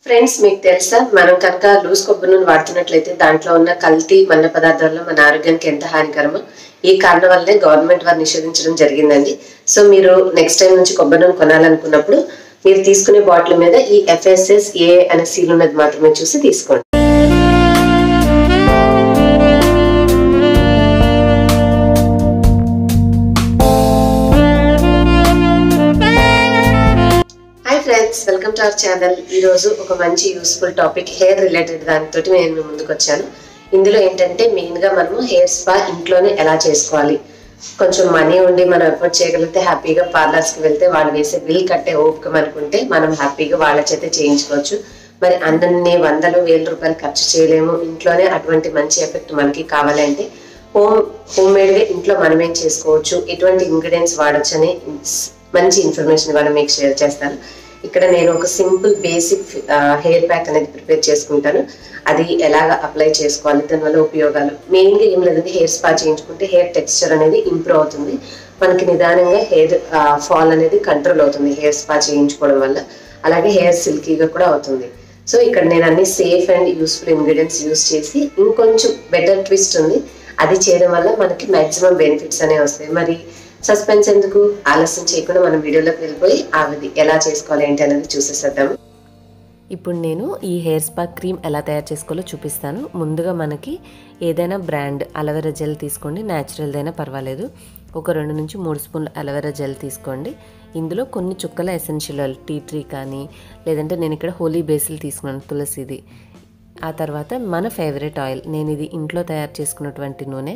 Friends మీకు తెలుసా మనం కనుక లూజ్ కొబ్బరి నూనె వాడుతున్నట్లయితే దాంట్లో ఉన్న కల్తీ మన్న పదార్థాల్లో మన ఆరోగ్యానికి ఎంత హానికరమో ఈ కారణం వల్లనే గవర్నమెంట్ వారు నిషేధించడం జరిగిందండి సో మీరు నెక్స్ట్ టైం నుంచి కొబ్బరి నూనె కొనాలనుకున్నప్పుడు మీరు తీసుకునే బాటిల్ మీద ఈ ఎఫ్ఎస్ఎస్ ఏ అనే సీల్ ఉన్నది మాత్రమే చూసి తీసుకోండి hi friends welcome to our channel ఈ రోజు ఒక మంచి యూస్ఫుల్ టాపిక్ హెయిర్ రిలేటెడ్ దానితో నేను మీ ముందుకు వచ్చాను ఇందులో ఏంటంటే మెయిన్ గా మనము హెయిర్ స్పా ఇంట్లోనే ఎలా చేసుకోవాలి కొంచెం మనీ ఉండి మనం ఎఫర్ట్ చేయగలిగితే హ్యాపీగా పార్లర్స్ కి వెళ్తే వాళ్ళు వేసే బిల్ కట్టే ఓపిక అనుకుంటే మనం హ్యాపీగా వాళ్ళ చేతే చేయించుకోవచ్చు మరి అన్ని వందలు వేల రూపాయలు ఖర్చు చేయలేము ఇంట్లోనే అటువంటి మంచి ఎఫెక్ట్ మనకి కావాలంటే హోమ్ హోమ్ మేడ్ గా ఇంట్లో మనం ఏం చేసుకోవచ్చు ఎటువంటి ఇంగ్రీడియంట్స్ వాడొచ్చు అని మంచి ఇన్ఫర్మేషన్ ఇవాళ మీకు షేర్ చేస్తాను ఇక్కడ నేను ఒక సింపుల్ బేసిక్ హెయిర్ ప్యాక్ అనేది ప్రిపేర్ చేసుకుంటాను అది ఎలాగ అప్లై చేసుకోవాలి దానివల్ల ఉపయోగాలు మెయిన్ గా ఏం లేదంటే హెయిర్ స్పా చేయించుకుంటే హెయిర్ టెక్స్చర్ అనేది ఇంప్రూవ్ అవుతుంది మనకి నిదానంగా హెయిర్ ఫాల్ అనేది కంట్రోల్ అవుతుంది హెయిర్ స్పా చేయించుకోవడం వల్ల అలాగే హెయిర్ సిల్కీగా కూడా అవుతుంది సో ఇక్కడ నేను అన్ని safe and useful ingredients use చేసి ఇంకొంచెం బెటర్ ట్విస్ట్ ఉంది అది చేయడం వల్ల మనకి మాక్సిమం బెనిఫిట్స్ అనేవి వస్తాయి మరి సస్పెన్స్ ఎందుకు ఆలస్యం చేయకుండా మనం వీడియోలోకి వెళ్ళిపోయి అవి ఎలా చేసుకోవాలి ఏంటి అనేది చూసేసేద్దాము ఇప్పుడు నేను ఈ హెయిర్ స్పా క్రీమ్ ఎలా తయారు చేసుకోవాలో చూపిస్తాను ముందుగా మనకి ఏదైనా బ్రాండ్ అలవెరా జెల్ తీసుకోండి న్యాచురల్దైనా పర్వాలేదు ఒక రెండు నుంచి మూడు స్పూన్లు అలవెరా జెల్ తీసుకోండి ఇందులో కొన్ని చుక్కల ఎసెన్షియల్ ఆయిల్ టీ ట్రీ కానీ లేదంటే నేను ఇక్కడ హోలీ బేసిల్ తీసుకున్నాను తులసిది ఆ తర్వాత మన ఫేవరెట్ ఆయిల్ నేను ఇది ఇంట్లో తయారు చేసుకున్నటువంటి నూనె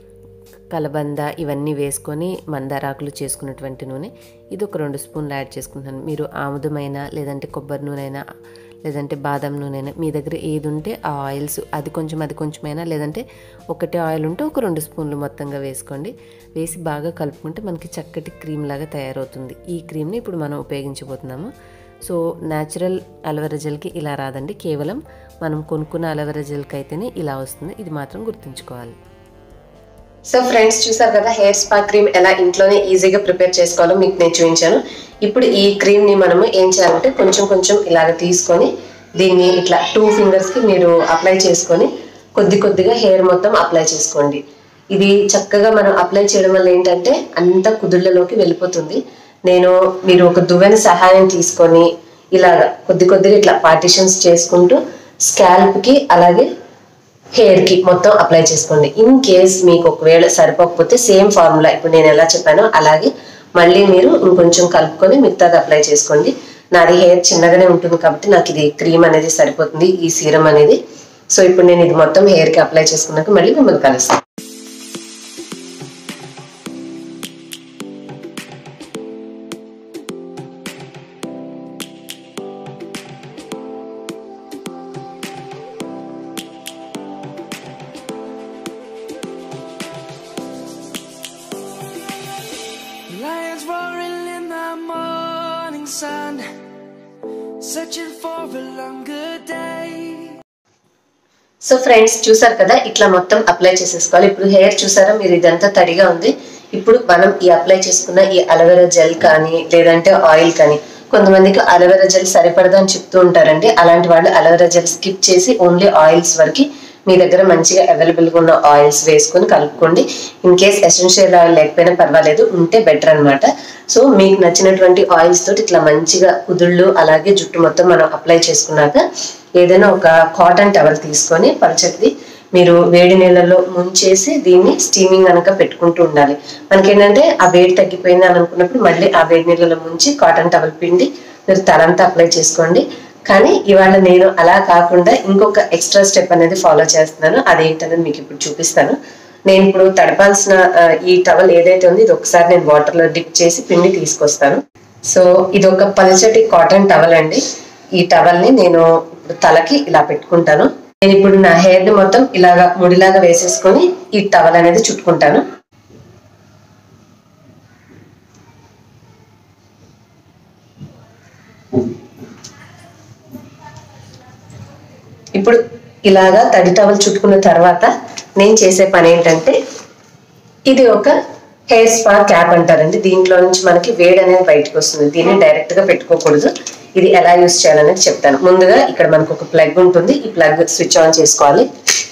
కలబంద ఇవన్నీ వేసుకొని మందారాకులు చేసుకున్నటువంటి నూనె ఇది ఒక రెండు స్పూన్లు యాడ్ చేసుకుంటాను మీరు ఆముదమైన లేదంటే కొబ్బరి నూనె అయినా లేదంటే బాదం నూనె అయినా మీ దగ్గర ఏది ఉంటే ఆ ఆయిల్స్ అది కొంచెం అది కొంచెమైనా లేదంటే ఒకటే ఆయిల్ ఉంటే ఒక రెండు స్పూన్లు మొత్తంగా వేసుకోండి వేసి బాగా కలుపుకుంటే మనకి చక్కటి క్రీమ్ లాగా తయారవుతుంది ఈ క్రీమ్ని ఇప్పుడు మనం ఉపయోగించబోతున్నాము సో న్యాచురల్ అలవెరా జెల్కి ఇలా రాదండి కేవలం మనం కొనుక్కున్న అలవెరా జెల్కి అయితేనే ఇలా వస్తుంది ఇది మాత్రం గుర్తుంచుకోవాలి సో ఫ్రెండ్స్ చూసారు కదా హెయిర్ స్పా క్రీమ్ ఎలా ఇంట్లోనే ఈజీగా ప్రిపేర్ చేసుకోవాలో మీకు నేను చూపించాను ఇప్పుడు ఈ క్రీమ్ ని మనము ఏం చేయాలంటే కొంచెం కొంచెం ఇలాగ తీసుకొని దీన్ని ఇట్లా టూ ఫింగర్స్ కి మీరు అప్లై చేసుకొని కొద్ది కొద్దిగా హెయిర్ మొత్తం అప్లై చేసుకోండి ఇది చక్కగా మనం అప్లై చేయడం వల్ల ఏంటంటే అంత కుదుళ్ళలోకి వెళ్ళిపోతుంది నేను మీరు ఒక దువ్వెన సహాయం తీసుకొని ఇలాగ కొద్ది కొద్దిగా ఇట్లా పార్టిషన్స్ చేసుకుంటూ స్కాల్ప్ కి అలాగే హెయిర్ కి మొత్తం అప్లై చేసుకోండి ఇన్ కేస్ మీకు ఒకవేళ సరిపోకపోతే సేమ్ ఫార్ములా ఇప్పుడు నేను ఎలా చెప్పానో అలాగే మళ్ళీ మీరు ఇంకొంచెం కలుపుకొని మిగతాది అప్లై చేసుకోండి నాది హెయిర్ చిన్నగానే ఉంటుంది కాబట్టి నాకు ఇది క్రీమ్ అనేది సరిపోతుంది ఈ సీరం అనేది సో ఇప్పుడు నేను ఇది మొత్తం హెయిర్ కి అప్లై చేసుకున్నాక మళ్ళీ మిమ్మల్ని కలుస్తాను Lions roaring in the morning sun, searching for a longer day. So friends చూసారు కదా ఇట్లా మొత్తం అప్లై చేసేసుకోవాలి ఇప్పుడు హెయిర్ చూసారా మీరు ఇదంతా తడిగా ఉంది ఇప్పుడు మనం ఈ అప్లై చేసుకున్న ఈ అలవెరా జెల్ కానీ లేదంటే ఆయిల్ కానీ కొంతమందికి అలవెరా జెల్ సరిపడదు అని చెప్తూ ఉంటారండి అలాంటి వాళ్ళు అలవెరా జెల్ స్కిప్ చేసి ఓన్లీ ఆయిల్స్ వరకు మీ దగ్గర మంచిగా అవైలబుల్గా ఉన్న ఆయిల్స్ వేసుకొని కలుపుకోండి ఇన్ కేస్ ఎసెన్షియల్ ఆయిల్ లేకపోయినా పర్వాలేదు ఉంటే బెటర్ అన్నమాట సో మీకు నచ్చినటువంటి ఆయిల్స్ తోటి ఇట్లా మంచిగా కుదుళ్ళు అలాగే జుట్టు మొత్తం మనం అప్లై చేసుకున్నాక ఏదైనా ఒక కాటన్ టవల్ తీసుకొని పలచటిది మీరు వేడి నీళ్ళలో ముంచేసి దీన్ని స్టీమింగ్ కనుక పెట్టుకుంటూ ఉండాలి మనకేంటంటే ఆ వేడి తగ్గిపోయింది అని అనుకున్నప్పుడు మళ్ళీ ఆ వేడి నీళ్ళలో ముంచి కాటన్ టవల్ పిండి మీరు తలంతా అప్లై చేసుకోండి కానీ ఇవాళ నేను అలా కాకుండా ఇంకొక ఎక్స్ట్రా స్టెప్ అనేది ఫాలో చేస్తున్నాను అదేంటనేది మీకు ఇప్పుడు చూపిస్తాను నేను ఇప్పుడు తడపాల్సిన ఆ, ఈ టవల్ ఏదైతే ఉందో ఇది ఒకసారి నేను వాటర్ లో డిప్ చేసి పిండి తీసుకొస్తాను సో ఇది ఒక పలచటి కాటన్ టవల్ అండి ఈ టవల్ ని నేను ఇప్పుడు తలకి ఇలా పెట్టుకుంటాను నేను ఇప్పుడు నా హెయిర్ ని మొత్తం ఇలాగా ముడిలాగా వేసేసుకొని ఈ టవల్ అనేది చుట్టుకుంటాను ఇప్పుడు ఇలాగా తడి టవల్ చుట్టుకున్న తర్వాత నేను చేసే పని ఏంటంటే ఇది ఒక హెయిర్ స్పా క్యాప్ అంటారండి దీంట్లో నుంచి మనకి వేడి అనేది బయటకు వస్తుంది దీన్ని డైరెక్ట్ గా పెట్టుకోకూడదు ఇది ఎలా యూస్ చేయాలనేది చెప్తాను ముందుగా ఇక్కడ మనకు ఒక ప్లగ్ ఉంటుంది ఈ ప్లగ్ స్విచ్ ఆన్ చేసుకోవాలి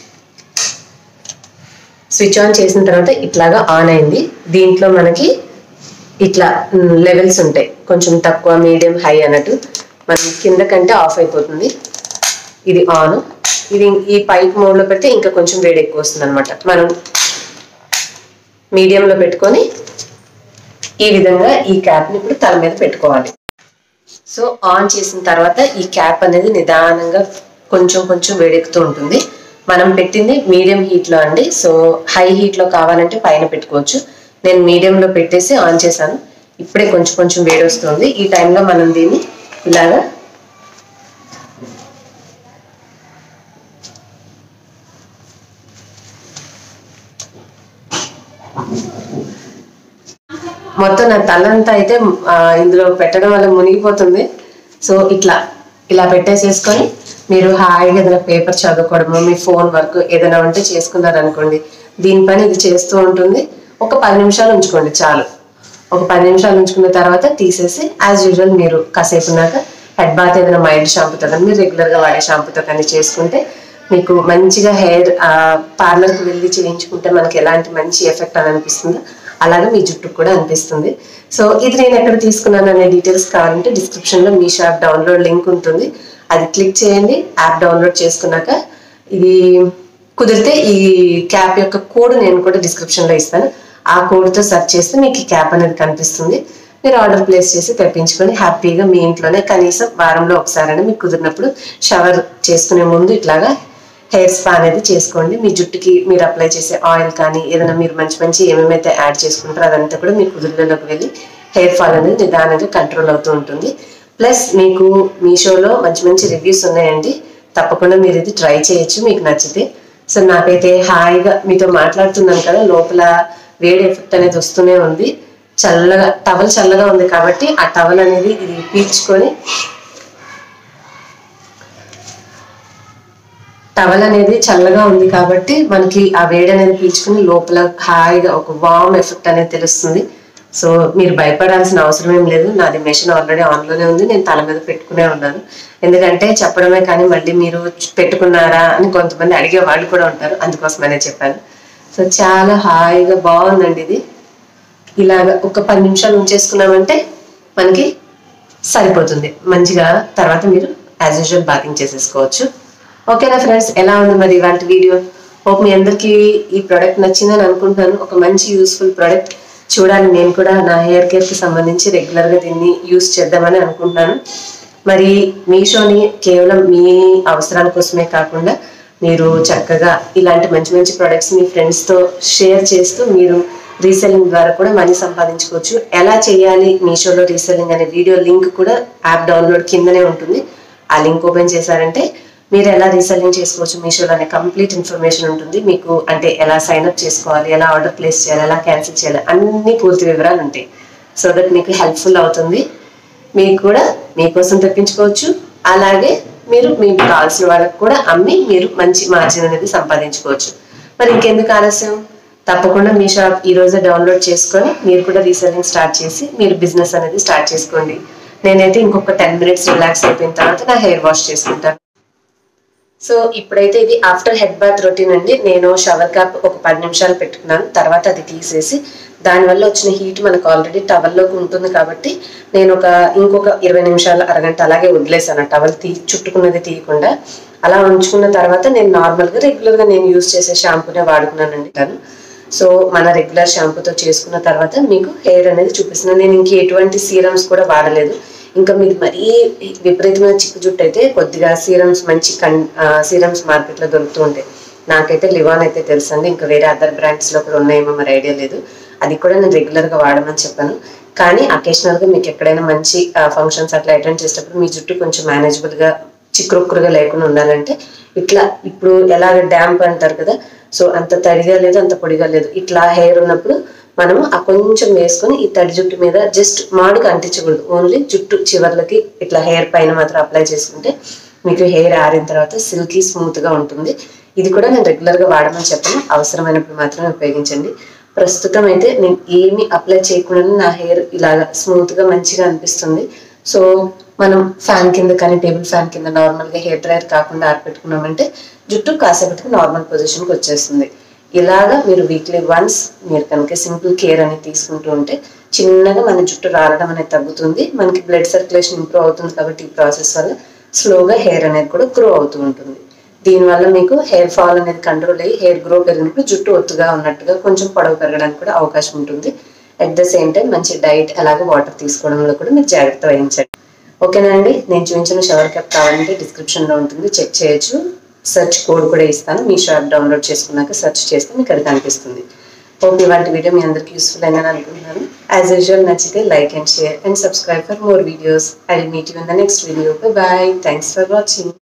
స్విచ్ ఆన్ చేసిన తర్వాత ఇట్లాగా ఆన్ అయింది దీంట్లో మనకి ఇట్లా లెవెల్స్ ఉంటాయి కొంచెం తక్కువ మీడియం హై అన్నట్టు మనం కింద కంటే ఆఫ్ అయిపోతుంది ఇది ఆన్ ఇది ఈ పైప్ మోడ్ లో పెడితే ఇంకా కొంచెం వేడి ఎక్కువ వస్తుంది అనమాట మనం మీడియంలో పెట్టుకొని ఈ విధంగా ఈ క్యాప్ని ఇప్పుడు తల మీద పెట్టుకోవాలి సో ఆన్ చేసిన తర్వాత ఈ క్యాప్ అనేది నిదానంగా కొంచెం కొంచెం వేడెక్కుతూ ఉంటుంది మనం పెట్టింది మీడియం హీట్ లో అండి సో హై హీట్ లో కావాలంటే పైన పెట్టుకోవచ్చు నేను మీడియం లో పెట్టేసి ఆన్ చేశాను ఇప్పుడే కొంచెం కొంచెం వేడి వస్తుంది ఈ టైంలో మనం దీన్ని ఇలాగా మొత్తం నా తలంతా అయితే ఆ, ఇందులో పెట్టడం వల్ల మునిగిపోతుంది సో ఇట్లా ఇలా పెట్టేసేసుకొని మీరు హాయిగా ఏదైనా పేపర్ చదువుకోవడము మీ ఫోన్ వర్క్ ఏదైనా ఉంటే చేసుకున్నారు అనుకోండి దీనిపైన ఇది చేస్తూ ఉంటుంది ఒక పది నిమిషాలు ఉంచుకోండి చాలు ఒక పది నిమిషాలు ఉంచుకున్న తర్వాత తీసేసి యాజ్ యూజువల్ మీరు కాసేపు ఉన్నాక హెడ్ బాత్ ఏదైనా మైల్డ్ షాంపూతో కానీ మీరు రెగ్యులర్ గా వాడే షాంపూతో కానీ చేసుకుంటే మీకు మంచిగా హెయిర్ పార్లర్కి వెళ్ళి చేయించుకుంటే మనకి ఎలాంటి మంచి ఎఫెక్ట్ అని అనిపిస్తుందో అలాగే మీ జుట్టుకు కూడా అనిపిస్తుంది సో ఇది నేను ఎక్కడ తీసుకున్నాను అనే డీటెయిల్స్ కావాలంటే డిస్క్రిప్షన్ లో మీ షాప్ డౌన్లోడ్ లింక్ ఉంటుంది అది క్లిక్ చేయండి యాప్ డౌన్లోడ్ చేసుకున్నాక ఇది కుదిరితే ఈ క్యాప్ యొక్క కోడ్ నేను కూడా డిస్క్రిప్షన్ లో ఇస్తాను ఆ కోడ్ తో సెర్చ్ చేస్తే మీకు ఈ క్యాప్ అనేది కనిపిస్తుంది మీరు ఆర్డర్ ప్లేస్ చేసి తెప్పించుకొని హ్యాపీగా మీ ఇంట్లోనే కనీసం వారంలో ఒకసారైనా మీకు కుదిరినప్పుడు షవర్ చేసుకునే ముందు ఇట్లాగా హెయిర్ స్పా అనేది చేసుకోండి మీ జుట్టుకి మీరు అప్లై చేసే ఆయిల్ కానీ ఏదైనా మీరు మంచి మంచి ఏమేమైతే యాడ్ చేసుకుంటారో అదంతా కూడా మీ కుదురులోకి వెళ్ళి హెయిర్ ఫాల్ అనేది నిదానంగా కంట్రోల్ అవుతూ ఉంటుంది ప్లస్ మీకు మీషోలో మంచి మంచి రివ్యూస్ ఉన్నాయండి తప్పకుండా మీరు ఇది ట్రై చేయొచ్చు మీకు నచ్చితే సో నాకైతే హాయిగా మీతో మాట్లాడుతున్నాను కదా లోపల వేడి ఎఫెక్ట్ అనేది వస్తూనే ఉంది చల్లగా టవల్ చల్లగా ఉంది కాబట్టి ఆ టవల్ అనేది ఇది పీల్చుకొని టవల్ అనేది చల్లగా ఉంది కాబట్టి మనకి ఆ వేడి అనేది పీల్చుకుని లోపల హాయిగా ఒక వామ్ ఎఫెక్ట్ అనేది తెలుస్తుంది సో మీరు భయపడాల్సిన అవసరం ఏం లేదు నాది మెషిన్ ఆల్రెడీ ఆన్లోనే ఉంది నేను తల మీద పెట్టుకునే ఉన్నాను ఎందుకంటే చెప్పడమే కానీ మళ్ళీ మీరు పెట్టుకున్నారా అని కొంతమంది అడిగే వాళ్ళు కూడా ఉంటారు అందుకోసమనే చెప్పాను సో చాలా హాయిగా బాగుందండి ఇది ఇలాగ ఒక పది నిమిషాలు ఉంచేసుకున్నామంటే మనకి సరిపోతుంది మంచిగా తర్వాత మీరు యాజ్ యూజువల్ బాతింగ్ చేసేసుకోవచ్చు ఓకేనా ఫ్రెండ్స్ ఎలా ఉంది మరి ఇవాళ వీడియో హోప్ మీ అందరికీ ఈ ప్రోడక్ట్ నచ్చిందని అనుకుంటున్నాను ఒక మంచి యూస్ఫుల్ ప్రోడక్ట్ చూడాలి నేను కూడా నా హెయిర్ కేర్ కి సంబంధించి రెగ్యులర్ గా దీన్ని యూస్ చేద్దామని అనుకుంటున్నాను మరి మీషోని కేవలం మీ అవసరాల కోసమే కాకుండా మీరు చక్కగా ఇలాంటి మంచి మంచి ప్రొడక్ట్స్ మీ ఫ్రెండ్స్ తో షేర్ చేస్తూ మీరు రీసెల్లింగ్ ద్వారా కూడా మనీ సంపాదించుకోవచ్చు ఎలా చేయాలి మీషోలో రీసెల్లింగ్ అనే వీడియో లింక్ కూడా యాప్ డౌన్లోడ్ కిందనే ఉంటుంది ఆ లింక్ ఓపెన్ చేశారంటే మీరు ఎలా రీసెల్లింగ్ చేసుకోవచ్చు మీషోలో అనే కంప్లీట్ ఇన్ఫర్మేషన్ ఉంటుంది మీకు అంటే ఎలా సైన్ అప్ చేసుకోవాలి ఎలా ఆర్డర్ ప్లేస్ చేయాలి ఎలా క్యాన్సిల్ చేయాలి అన్ని పూర్తి వివరాలు ఉంటాయి సో దట్ మీకు హెల్ప్ఫుల్ అవుతుంది మీకు కూడా మీకోసం తెప్పించుకోవచ్చు అలాగే మీరు మీకు కావాల్సిన వాళ్ళకి కూడా అమ్మి మీరు మంచి మార్జిన్ అనేది సంపాదించుకోవచ్చు మరి ఇంకెందుకు ఆలస్యం తప్పకుండా మీ షాప్ ఈ రోజే డౌన్లోడ్ చేసుకొని మీరు కూడా రీసెల్లింగ్ స్టార్ట్ చేసి మీరు బిజినెస్ అనేది స్టార్ట్ చేసుకోండి నేనైతే ఇంకొక టెన్ మినిట్స్ రిలాక్స్ అయిపోయిన తర్వాత నా హెయిర్ వాష్ చేసుకుంటాను సో ఇప్పుడైతే ఇది ఆఫ్టర్ హెడ్ బాత్ రొటీన్ అండి నేను షవర్ క్యాప్ ఒక పది నిమిషాలు పెట్టుకున్నాను తర్వాత అది తీసేసి దానివల్ల వచ్చిన హీట్ మనకు ఆల్రెడీ టవల్లోకి ఉంటుంది కాబట్టి నేను ఒక ఇంకొక ఇరవై నిమిషాలు అరగంట అలాగే వదిలేసాను ఆ టవల్ తీ చుట్టుకున్నది తీయకుండా అలా ఉంచుకున్న తర్వాత నేను నార్మల్గా రెగ్యులర్గా నేను యూస్ చేసే షాంపూనే వాడుకున్నానండి తను సో మన రెగ్యులర్ షాంపూతో చేసుకున్న తర్వాత మీకు హెయిర్ అనేది చూపిస్తున్నాను నేను ఇంక ఎటువంటి సీరమ్స్ కూడా వాడలేదు ఇంకా మీకు మరీ విపరీతమైన చిక్కు జుట్టు అయితే కొద్దిగా సీరమ్స్ మంచి కన్ సీరమ్స్ మార్కెట్లో దొరుకుతూ ఉంటాయి నాకైతే లివాన్ అయితే తెలుసు అండి ఇంకా వేరే అదర్ బ్రాండ్స్ లో కూడా ఉన్నాయేమో మరి ఐడియా లేదు అది కూడా నేను రెగ్యులర్ గా వాడమని చెప్పాను కానీ అకేషనల్ గా మీకు ఎక్కడైనా మంచి ఫంక్షన్స్ అట్లా అటెండ్ చేసేటప్పుడు మీ జుట్టు కొంచెం మేనేజబుల్ గా చిక్కురుక్కురుగా లేకుండా ఉండాలంటే ఇట్లా ఇప్పుడు ఎలాగ డ్యాంప్ అంటారు కదా సో అంత తడిగా లేదు అంత పొడిగా లేదు ఇట్లా హెయిర్ ఉన్నప్పుడు మనము ఆ కొంచెం వేసుకొని ఈ తడి జుట్టు మీద జస్ట్ మాడుకు అంటించకూడదు ఓన్లీ జుట్టు చివర్లకి ఇట్లా హెయిర్ పైన మాత్రం అప్లై చేసుకుంటే మీకు హెయిర్ ఆరిన తర్వాత సిల్కీ స్మూత్ గా ఉంటుంది ఇది కూడా నేను రెగ్యులర్ గా వాడమని చెప్పను అవసరమైనప్పుడు మాత్రమే ఉపయోగించండి ప్రస్తుతం అయితే నేను ఏమి అప్లై చేయకుండా నా హెయిర్ ఇలాగా స్మూత్ గా మంచిగా అనిపిస్తుంది సో మనం ఫ్యాన్ కింద కానీ టేబుల్ ఫ్యాన్ కింద నార్మల్ గా హెయిర్ డ్రైయర్ కాకుండా ఆరిపెట్టుకున్నామంటే జుట్టు కాసేపటికి నార్మల్ పొజిషన్ కి వచ్చేస్తుంది ఇలాగా మీరు వీక్లీ వన్స్ మీరు కనుక సింపుల్ కేర్ అనేది తీసుకుంటూ ఉంటే చిన్నగా మన జుట్టు రాలడం అనేది తగ్గుతుంది మనకి బ్లడ్ సర్క్యులేషన్ ఇంప్రూవ్ అవుతుంది కాబట్టి ఈ ప్రాసెస్ వల్ల స్లోగా హెయిర్ అనేది కూడా గ్రో అవుతూ ఉంటుంది దీనివల్ల మీకు హెయిర్ ఫాల్ అనేది కంట్రోల్ అయ్యి హెయిర్ గ్రో పెరిగినప్పుడు జుట్టు ఒత్తుగా ఉన్నట్టుగా కొంచెం పొడవు పెరగడానికి కూడా అవకాశం ఉంటుంది అట్ ద సేమ్ టైం మంచి డైట్ అలాగే వాటర్ తీసుకోవడంలో కూడా మీరు జాగ్రత్త వహించండి ఓకేనా అండి నేను చూపించిన షవర్ క్యాప్ కావాలంటే డిస్క్రిప్షన్లో ఉంటుంది చెక్ చేయొచ్చు సెర్చ్ కోడ్ కూడా ఇస్తాను మీ షాప్ డౌన్లోడ్ చేసుకున్నాక సెర్చ్ చేస్తే మీకు అది కనిపిస్తుంది హోప్ ఇలాంటి వీడియో మీ అందరికి యూస్ఫుల్ అయిందని అనుకుంటున్నాను యాజ్ యూజువల్ నచ్చితే like and share and subscribe for more videos I meet you in the next video bye thanks for watching